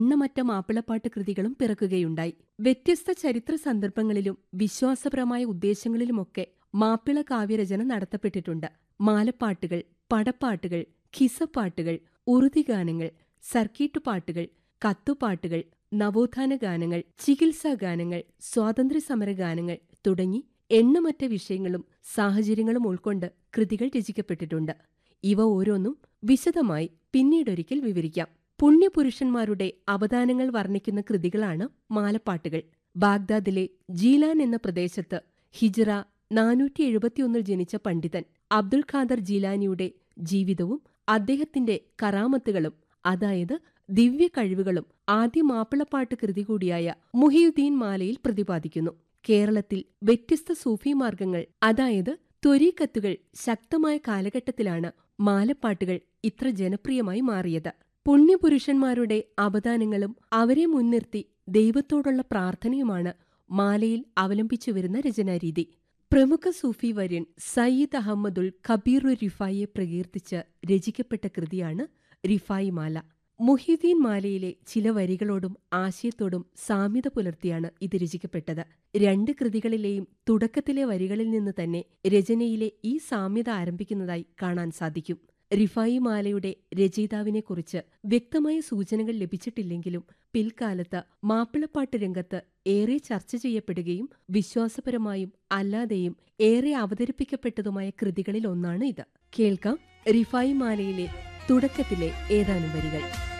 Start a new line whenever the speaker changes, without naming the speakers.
എണ്ണമറ്റ മാപ്പിളപ്പാട്ട് കൃതികളും പിറക്കുകയുണ്ടായി വ്യത്യസ്ത ചരിത്ര സന്ദർഭങ്ങളിലും വിശ്വാസപരമായ ഉദ്ദേശങ്ങളിലുമൊക്കെ മാപ്പിള കാവ്യരചന നടത്തപ്പെട്ടിട്ടുണ്ട് മാലപ്പാട്ടുകൾ പടപ്പാട്ടുകൾ ഖിസപ്പാട്ടുകൾ ഉറുതിഗാനങ്ങൾ സർക്കീട്ട് പാട്ടുകൾ കത്തുപാട്ടുകൾ നവോത്ഥാന ഗാനങ്ങൾ ചികിത്സാ ഗാനങ്ങൾ സ്വാതന്ത്ര്യസമര ഗാനങ്ങൾ തുടങ്ങി എണ്ണമറ്റ വിഷയങ്ങളും സാഹചര്യങ്ങളും ഉൾക്കൊണ്ട് കൃതികൾ രചിക്കപ്പെട്ടിട്ടുണ്ട് ഇവ ഓരോന്നും വിശദമായി പിന്നീടൊരിക്കൽ വിവരിക്കാം പുണ്യപുരുഷന്മാരുടെ അവദാനങ്ങൾ വർണ്ണിക്കുന്ന കൃതികളാണ് മാലപ്പാട്ടുകൾ ബാഗ്ദാദിലെ ജീലാൻ എന്ന പ്രദേശത്ത് ഹിജ്റ നാനൂറ്റി എഴുപത്തിയൊന്നിൽ ജനിച്ച പണ്ഡിതൻ അബ്ദുൽ ഖാദർ ജീലാനിയുടെ ജീവിതവും അദ്ദേഹത്തിന്റെ കറാമത്തുകളും അതായത് ദിവ്യ കഴിവുകളും ആദ്യ മാപ്പിളപ്പാട്ട് കൃതി കൂടിയായ മുഹിയുദ്ദീൻ മാലയിൽ പ്രതിപാദിക്കുന്നു കേരളത്തിൽ വ്യത്യസ്ത സൂഫി മാർഗങ്ങൾ അതായത് ത്വരീക്കത്തുകൾ ശക്തമായ കാലഘട്ടത്തിലാണ് മാലപ്പാട്ടുകൾ ഇത്ര ജനപ്രിയമായി മാറിയത് പുണ്യപുരുഷന്മാരുടെ അവദാനങ്ങളും അവരെ മുൻനിർത്തി ദൈവത്തോടുള്ള പ്രാർത്ഥനയുമാണ് മാലയിൽ അവലംബിച്ചുവരുന്ന രചനാരീതി പ്രമുഖ സൂഫി വര്യൻ സയ്യിദ് അഹമ്മദുൽ കബീറു റിഫായിയെ പ്രകീർത്തിച്ച് രചിക്കപ്പെട്ട കൃതിയാണ് റിഫായി മാല മുഹിദ്ദീൻ മാലയിലെ ചില വരികളോടും ആശയത്തോടും സാമ്യത പുലർത്തിയാണ് ഇത് രചിക്കപ്പെട്ടത് രണ്ട് കൃതികളിലെയും തുടക്കത്തിലെ വരികളിൽ നിന്ന് തന്നെ രചനയിലെ ഈ സാമ്യത ആരംഭിക്കുന്നതായി കാണാൻ സാധിക്കും റിഫായി മാലയുടെ രചയിതാവിനെക്കുറിച്ച് വ്യക്തമായ സൂചനകൾ ലഭിച്ചിട്ടില്ലെങ്കിലും പിൽക്കാലത്ത് മാപ്പിളപ്പാട്ട് രംഗത്ത് ഏറെ ചർച്ച ചെയ്യപ്പെടുകയും വിശ്വാസപരമായും അല്ലാതെയും ഏറെ അവതരിപ്പിക്കപ്പെട്ടതുമായ കൃതികളിൽ ഒന്നാണ് ഇത് കേൾക്കാം റിഫായി മാലയിലെ തുടക്കത്തിലെ ഏതാനും വരികൾ